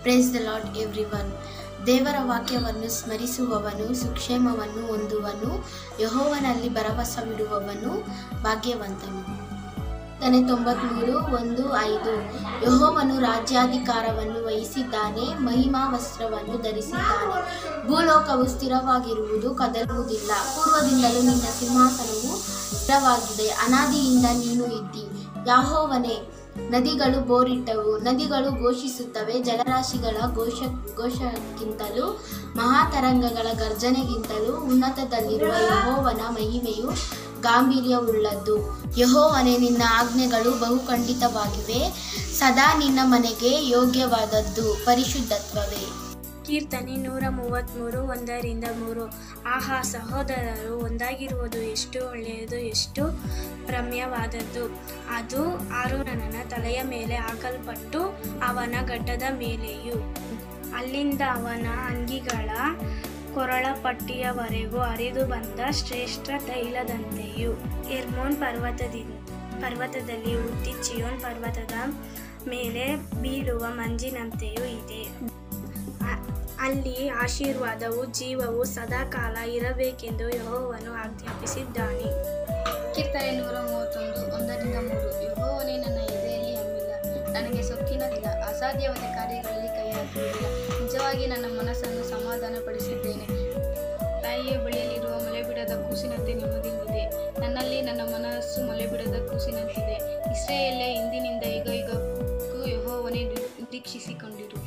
praise the lord everyone ದೇವರ ವಾಕ್ಯವನ್ನು ಸ್ಮರಿಸುವವನು ಸುಕ್ಷೇಮವನ್ನು ಹೊಂದುವನು ಯಹೋವನಲ್ಲಿ ಭರವಸವಿಡುವವನು ಭಾಗ್ಯವಂತನು ತನೆ ತೊಂಬತ್ಮೂರು ಒಂದು ಐದು ಯಹೋವನು ರಾಜ್ಯಾಧಿಕಾರವನ್ನು ವಹಿಸಿದ್ದಾನೆ ಮಹಿಮಾ ವಸ್ತ್ರವನ್ನು ಧರಿಸಿದ್ದಾನೆ ಭೂಲೋಕವು ಸ್ಥಿರವಾಗಿರುವುದು ಕದಲುವುದಿಲ್ಲ ಪೂರ್ವದಿಂದಲೂ ನಿನ್ನ ಸಿಂಹಾಸನವು ಸ್ಥಿರವಾಗಿದೆ ಅನಾದಿಯಿಂದ ನೀನು ಇದ್ದಿ ಯಾಹೋವನೇ ನದಿಗಳು ಬೋರಿಟ್ಟವು ನದಿಗಳು ಘೋಷಿಸುತ್ತವೆ ಜಲರಾಶಿಗಳ ಘೋಷ ಘೋಷಕ್ಕಿಂತಲೂ ಮಹಾತರಂಗಗಳ ಗರ್ಜನೆಗಿಂತಲೂ ಉನ್ನತದಲ್ಲಿರುವ ಯಹೋವನ ಮಹಿಮೆಯು ಗಾಂಭೀರ್ಯವುಳ್ಳದ್ದು ಯಹೋವನೇ ನಿನ್ನ ಆಜ್ಞೆಗಳು ಬಹುಖಂಡಿತವಾಗಿವೆ ಸದಾ ನಿನ್ನ ಮನೆಗೆ ಯೋಗ್ಯವಾದದ್ದು ಪರಿಶುದ್ಧತ್ವವೇ ಕೀರ್ತನೆ ನೂರ ಮೂವತ್ತ್ಮೂರು ಒಂದರಿಂದ ಮೂರು ಆಹಾ ಸಹೋದರರು ಒಂದಾಗಿರುವುದು ಎಷ್ಟು ಒಳ್ಳೆಯದು ಎಷ್ಟು ರಮ್ಯವಾದದ್ದು ಅದು ಆರೋನನ ತಲೆಯ ಮೇಲೆ ಹಾಕಲ್ಪಟ್ಟು ಅವನ ಗಡ್ಡದ ಮೇಲೆಯೂ ಅಲ್ಲಿಂದ ಅವನ ಅಂಗಿಗಳ ಕೊರಳ ಪಟ್ಟಿಯವರೆಗೂ ಹರಿದು ಬಂದ ಶ್ರೇಷ್ಠ ತೈಲದಂತೆಯೂ ಎರ್ಮೋನ್ ಪರ್ವತದಿಂದ ಪರ್ವತದಲ್ಲಿ ಹುಟ್ಟಿ ಚಿಯೋನ್ ಪರ್ವತದ ಮೇಲೆ ಬೀಳುವ ಮಂಜಿನಂತೆಯೂ ಇದೆ ಅ- ಅಲ್ಲಿ ಆಶೀರ್ವಾದವು ಜೀವವು ಸದಾಕಾಲ ಇರಬೇಕೆಂದು ಯಹೋವನು ಆಜ್ಞಾಪಿಸಿದ್ದಾನೆ ಕೀರ್ತನೆ ನೂರ ಮೂವತ್ತೊಂದು ಒಂದರಿಂದ ಮೂರು ಯಹೋವನೇ ನನ್ನ ಎದೆಯಲ್ಲಿ ಹಮ್ಮಿಲ್ಲ ನನಗೆ ಸೊಕ್ಕಿನದಿಲ್ಲ ಅಸಾಧ್ಯವಾದ ಕಾರ್ಯಗಳಲ್ಲಿ ಕೈ ಹಾಕುವುದಿಲ್ಲ ನಿಜವಾಗಿ ನನ್ನ ಮನಸ್ಸನ್ನು ಸಮಾಧಾನಪಡಿಸಿದ್ದೇನೆ ತಾಯಿಯ ಬಳಿಯಲ್ಲಿರುವ ಮಲೆಬಿಡದ ಕೂಸಿನಂತೆ ನೆಮ್ಮದಿಯಿದೆ ನನ್ನಲ್ಲಿ ನನ್ನ ಮನಸ್ಸು ಮಲೆಬಿಡದ ಕೂಸಿನಂತಿದೆ ಇಸ್ರೇಲೇ ಇಂದಿನಿಂದ ಈಗ ಈಗಕ್ಕೂ ಯಹೋವನೇ ನಿರೀಕ್ಷಿಸಿಕೊಂಡಿರು